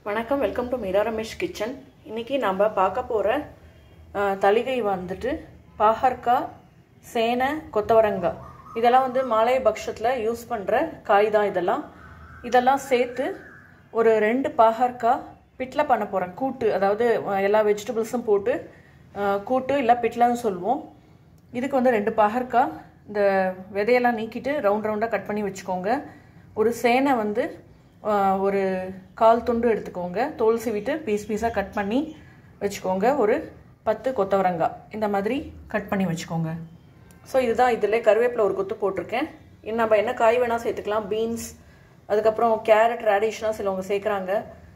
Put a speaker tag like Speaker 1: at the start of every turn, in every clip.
Speaker 1: வணக்கம் welcome to Meera Ramesh kitchen இன்றைக்கி நம்ம பார்க்க போகிற தளிகை வந்துட்டு பாகற்காய் சேனை கொத்தவரங்காய் இதெல்லாம் வந்து மாலை பக்ஷத்தில் யூஸ் பண்ணுற காய் தான் இதெல்லாம் இதெல்லாம் சேர்த்து ஒரு ரெண்டு பாகற்காய் பிட்டில் பண்ண போகிறேன் கூட்டு அதாவது அஹ், எல்லா வெஜிடபிள்ஸும் போட்டு அஹ், கூட்டு இல்லை பிட்லன்னு சொல்லுவோம் இதுக்கு வந்து ரெண்டு பாகற்காய் இந்த விதையெல்லாம் நீக்கிட்டு ரவுண்ட் ரவுண்டாக கட் பண்ணி வச்சுக்கோங்க ஒரு சேனை வந்து ஆஹ், ஒரு கால் துண்டு எடுத்துக்கோங்க தோல் சீவிட்டு பீஸ் பீஸாக கட் பண்ணி வச்சுக்கோங்க ஒரு பத்து கொத்தவரங்காய் இந்த மாதிரி கட் பண்ணி வச்சுக்கோங்க ஸோ இதுதான் இதில் கருவேப்பிலை ஒரு கொத்து போட்டிருக்கேன் இன்னும் நம்ம என்ன காய் வேணால் சேர்த்துக்கலாம் பீன்ஸ் அதுக்கப்புறம் கேரட் ரேடிஷ்லாம் சிலவங்க சேர்க்குறாங்க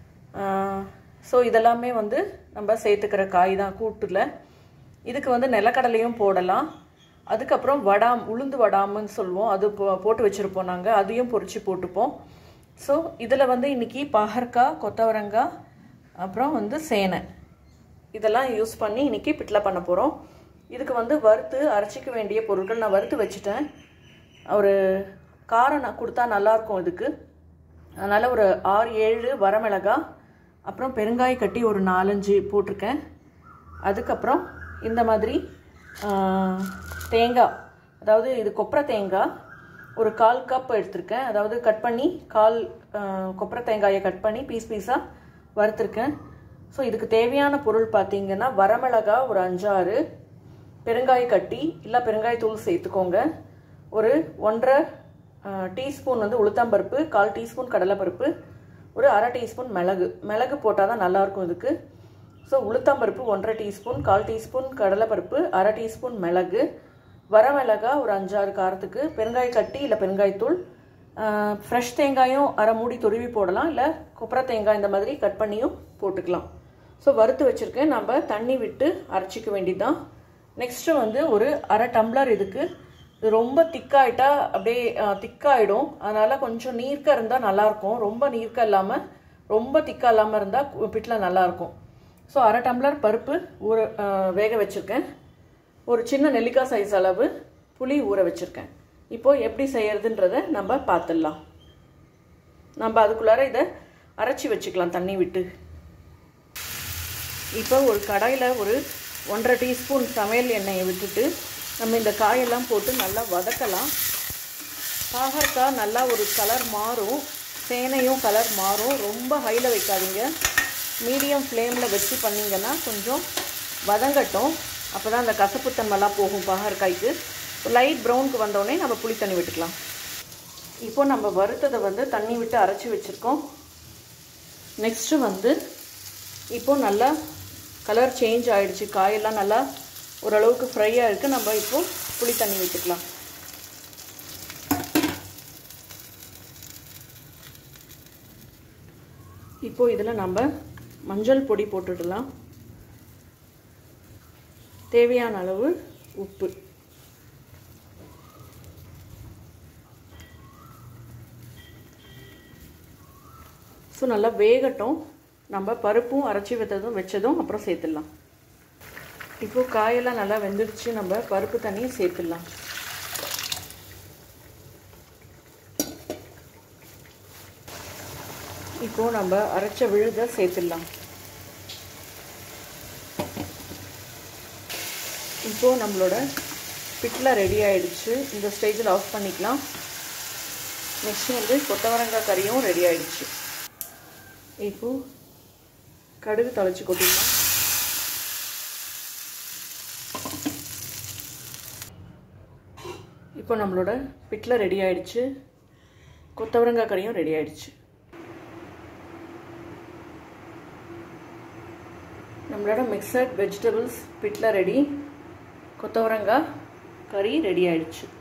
Speaker 1: ஸோ இதெல்லாமே வந்து நம்ம சேர்த்துக்கிற காய் தான் கூட்டில் இதுக்கு வந்து நிலக்கடலையும் போடலாம் அதுக்கப்புறம் வடாம் உளுந்து வடாம்னு சொல்லுவோம் அது போ போட்டு வச்சுருப்போம் நாங்கள் அதையும் பொரிச்சு போட்டுப்போம் ஸோ இதில் வந்து இன்றைக்கி பாகற்காய் கொத்தவரங்காய் அப்புறம் வந்து சேனை இதெல்லாம் யூஸ் பண்ணி இன்றைக்கி பிட்டில் பண்ண போகிறோம் இதுக்கு வந்து வறுத்து அரைச்சிக்க வேண்டிய பொருட்கள் நான் வறுத்து வச்சுட்டேன் ஒரு காரம் நான் கொடுத்தா நல்லாயிருக்கும் இதுக்கு அதனால் ஒரு ஆறு ஏழு வரமிளகாய் அப்புறம் பெருங்காய கட்டி ஒரு நாலஞ்சு போட்டிருக்கேன் அதுக்கப்புறம் இந்த மாதிரி ஆ, தேங்காய் அதாவது இது கொப்பரை தேங்காய் ஒரு கால் கப் எடுத்திருக்கேன் அதாவது கட் பண்ணி கால் ஆ, கொப்பரை தேங்காயை கட் பண்ணி பீஸ் பீஸாக வறுத்துருக்கேன் ஸோ இதுக்கு தேவையான பொருள் பார்த்தீங்கன்னா வரமிளகாய் ஒரு அஞ்சாறு பெருங்காய கட்டி இல்லை பெருங்காயத்தூள் சேர்த்துக்கோங்க ஒரு ஒன்றரை டீஸ்பூன் வந்து உளுத்தம்பருப்பு கால் டீஸ்பூன் கடலைப்பருப்பு ஒரு அரை டீஸ்பூன் மிளகு மிளகு போட்டால் தான் நல்லாயிருக்கும் இதுக்கு ஸோ உளுத்தம்பருப்பு ஒன்றரை டீஸ்பூன் கால் டீஸ்பூன் கடலைப்பருப்பு அரை டீஸ்பூன் மிளகு வரமிளகா ஒரு அஞ்சாறு காரத்துக்கு பெருங்காய கட்டி இல்லை பெருங்காயத்தூள் ஃப்ரெஷ் தேங்காயும் அரை மூடி துருவி போடலாம் இல்லை கொப்பரை தேங்காய் இந்த மாதிரி கட் பண்ணியும் போட்டுக்கலாம் ஸோ வறுத்து வச்சுருக்கேன் நம்ம தண்ணி விட்டு அரைச்சிக்க வேண்டியதுதான் நெக்ஸ்ட்டு வந்து ஒரு அரை டம்ளர் இதுக்கு இது ரொம்ப திக்காயிட்டா அப்படியே திக்காயிடும் அதனால் கொஞ்சம் நீர்க்க இருந்தால் நல்லாயிருக்கும் ரொம்ப நீர்க்க இல்லாமல் ரொம்ப திக்கா இல்லாமல் இருந்தால் பிட்டில் நல்லாயிருக்கும் ஸோ அரை டம்ளர் பருப்பு ஊற அஹ், வேக வச்சுருக்கேன் ஒரு சின்ன நெல்லிக்காய் சைஸ் அளவு புளி ஊற வச்சுருக்கேன் இப்போது எப்படி செய்யறதுன்றதை நம்ம பார்த்துடலாம் நம்ம அதுக்குள்ளார இதை அரைச்சி வச்சுக்கலாம் தண்ணி விட்டு இப்போ ஒரு கடாயில் ஒரு ஒன்றரை டீஸ்பூன் சமையல் எண்ணெயை விட்டுட்டு நம்ம இந்த காயெல்லாம் போட்டு நல்லா வதக்கலாம் பாகற்காய் நல்லா ஒரு கலர் மாறும் சேனையும் கலர் மாறும் ரொம்ப ஹையில் வைக்காதீங்க மீடியம் ஃப்ளேமில் வச்சு பண்ணிங்கன்னா கொஞ்சம் வதங்கட்டும் அப்போ தான் அந்த கசப்புத்தன்மைலாம் போகும் பாகற்காய்க்கு லைட் ப்ரௌனுக்கு வந்தோடனே நம்ம புளி தண்ணி விட்டுக்கலாம் இப்போ நம்ம வறுத்ததை வந்து தண்ணி விட்டு அரைச்சி வச்சுருக்கோம் நெக்ஸ்ட்டு வந்து இப்போ நல்லா கலர் சேஞ்ச் ஆயிடுச்சு காயெல்லாம் நல்லா ஓரளவுக்கு ஃப்ரையாக இருக்குது நம்ம இப்போ புளி தண்ணி விட்டுக்கலாம் இப்போ இதில் நம்ம மஞ்சள் பொடி போட்டுடலாம் தேவையான அளவு உப்பு ஸோ நல்லா வேகட்டும் நம்ம பருப்பும் அரைச்சி வைத்ததும் வச்சதும் அப்புறம் சேர்த்துடலாம் இப்போ காயெல்லாம் நல்லா வெந்துடுச்சு நம்ம பருப்பு தண்ணியும் சேர்த்துடலாம் இப்போ நம்ம அரைச்ச விழுத சேர்த்துடலாம் இப்போ நம்மளோட பிட்ல ரெடி ஆயிடுச்சு இந்த ஸ்டேஜில் ஆஃப் பண்ணிக்கலாம் நெக்ஸ்ட் வந்து கொத்தவரங்காய் கறியும் ரெடி ஆயிடுச்சு இப்போ கடுகு தொலைச்சி கொட்டிடலாம் இப்போ நம்மளோட பிட்டில் ரெடி ஆயிடுச்சு கொத்தவரங்காய் கறியும் ரெடி ஆயிடுச்சு நம்மளோட மிக்சட் வெஜிடபிள்ஸ் பிட்டில் ரெடி கொத்தவரங்காய் கறி ரெடி ஆயிடுச்சு